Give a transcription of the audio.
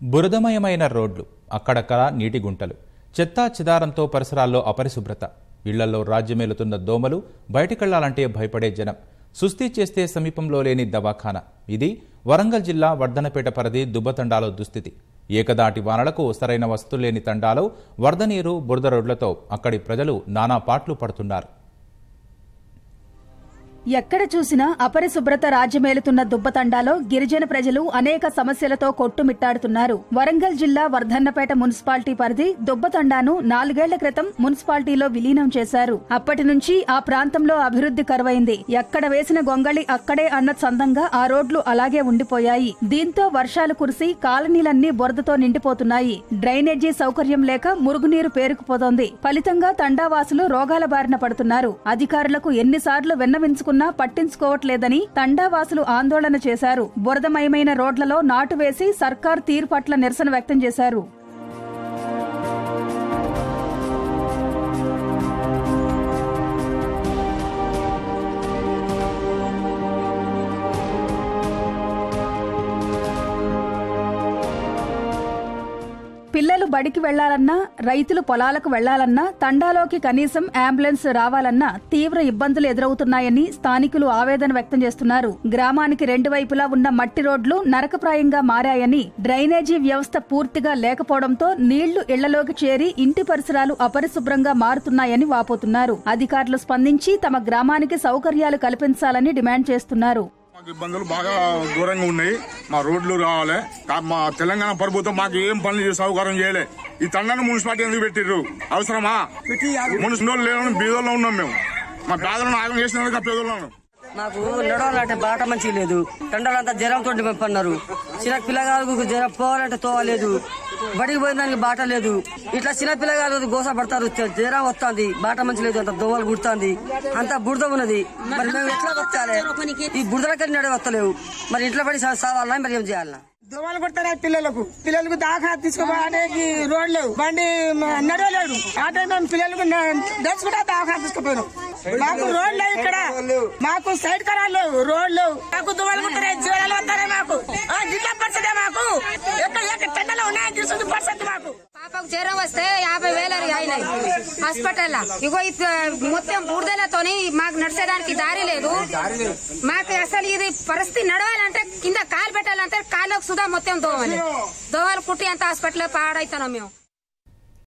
బురదమయమైన రోడ్లు అక్కడక్కడ నీటి గుంటలు చెత్తా చెదారంతో పరిసరాల్లో అపరిశుభ్రత ఇళ్లలో రాజ్యమేలుతున్న దోమలు బయటికెళ్లాలంటే భయపడే జనం సుస్థి చేస్తే సమీపంలో లేని దవాఖానా ఇది వరంగల్ జిల్లా వర్ధనపేట పరిధి దుబ్బతండాలో దుస్థితి ఏకదాటి వానలకు సరైన వసతులు లేని తండాలో వరద నీరు బురద రోడ్లతో అక్కడి ప్రజలు నానా పాట్లు పడుతున్నారు ఎక్కడ చూసినా అపరిశుభ్రత రాజ్యమేలుతున్న దుబ్బతండాలో గిరిజన ప్రజలు అనేక సమస్యలతో కొట్టుమిట్టాడుతున్నారు వరంగల్ జిల్లా వర్ధన్నపేట మున్సిపాలిటీ పరిధి దుబ్బతండాను నాలుగేళ్ల క్రితం మున్సిపాలిటీలో విలీనం చేశారు అప్పటి నుంచి ఆ ప్రాంతంలో అభివృద్ధి కరువైంది ఎక్కడ వేసిన గొంగళి అక్కడే అన్న చందంగా ఆ రోడ్లు అలాగే ఉండిపోయాయి దీంతో వర్షాలు కురిసి కాలనీలన్నీ బురదతో నిండిపోతున్నాయి డ్రైనేజీ సౌకర్యం లేక మురుగునీరు పేరుకుపోతోంది ఫలితంగా తండావాసులు రోగాల బారిన పడుతున్నారు అధికారులకు ఎన్నిసార్లు విన్నవించుకున్నా పట్టించుకోవట్లేదని తండావాసులు ఆందోళన చేశారు బురదమయమైన రోడ్లలో నాటు వేసి సర్కార్ తీరు పట్ల నిరసన వ్యక్తం చేశారు పిల్లలు బడికి వెళ్లాలన్నా రైతులు పొలాలకు వెళ్లాలన్నా తండాలోకి కనీసం అంబులెన్స్ రావాలన్నా తీవ్ర ఇబ్బందులు ఎదురవుతున్నాయని స్థానికులు ఆవేదన వ్యక్తం చేస్తున్నారు గ్రామానికి రెండు వైపులా ఉన్న మట్టి రోడ్లు నరకప్రాయంగా మారాయని డ్రైనేజీ వ్యవస్థ పూర్తిగా లేకపోవడంతో నీళ్లు ఇళ్లలోకి చేరి ఇంటి పరిసరాలు అపరిశుభ్రంగా మారుతున్నాయని వాపోతున్నారు అధికారులు స్పందించి తమ గ్రామానికి సౌకర్యాలు కల్పించాలని డిమాండ్ చేస్తున్నారు మాకు ఇబ్బందులు బాగా ఘోరంగా ఉన్నాయి మా రోడ్లు కావాలి కా- మా తెలంగాణ ప్రభుత్వం మాకు ఏం పనులు చేసే సౌకర్యం చేయలే ఈ తండాన్ని మున్సిపాలిటీ ఎందుకు పెట్టిర్రు అవసరమా మున్సిపల్ లేని బీదోల్లో ఉన్నాం మేము మా పేదలను ఆగం చేసినందుకు ఆ పేదల్లో ఉన్నాం మాకు నడవాలంటే బాట మంచిగా లేదు తండ్రులంతా జ్వరంతో పంపన్నారు చిన్న పిల్లగాలకు జ్వరం పోవాలంటే తోవలేదు బడికి పోయిన బాట లేదు ఇట్లా చిన్న పిల్లగాలు గోస పడతారు జ్వరం వస్తుంది బాట మంచి లేదు అంత దోవలు గుడుతుంది అంత బురద ఉన్నది మరి మేము ఎట్లా వస్తాలే ఈ బురదలకి నడే వస్తలేవు మరి ఇంట్లో పడి సావాలన్నా మరి ఏం చేయాలన్నా దోమలు కొడతారా పిల్లలకు పిల్లలకు దాకా తీసుకుపోవడానికి రోడ్ లేవు బండి మ- నడవలేడు ఆ టైం మేము పిల్లలకు దచ్చుకుంటా దాకా తీసుకుపోయినాం మాకు రోడ్ లేవు ఇక్కడ మాకు సైడ్ కరాలు లేవు రోడ్ లేవు మాకు దువ్వలు కుట్టారే జీవనాలు వస్తారే మాకు ఆ, జిల్లా పరిస్థితే మాకు ఎక్కడ ఎక్కడ టెండలో ఉన్నాయి తీసుకుంది పరిస్థితి మాకు పాపకు జ్వరం వస్తే యాభై వేలు అయినాయి హాస్పిటల్ ఇగో ఇది మొత్తం బూడిదలతోని మాకు నడిచేదానికి దారి లేదు మాకు అసలు ఇది పరిస్థితి నడవాలంటే కింద కాలు పెట్టాలంటే కాళ్ళకు సుధా మొత్తం దోమలు దోమలు కుట్టి అంత హాస్పిటల్ పాడైతున్నాం మేము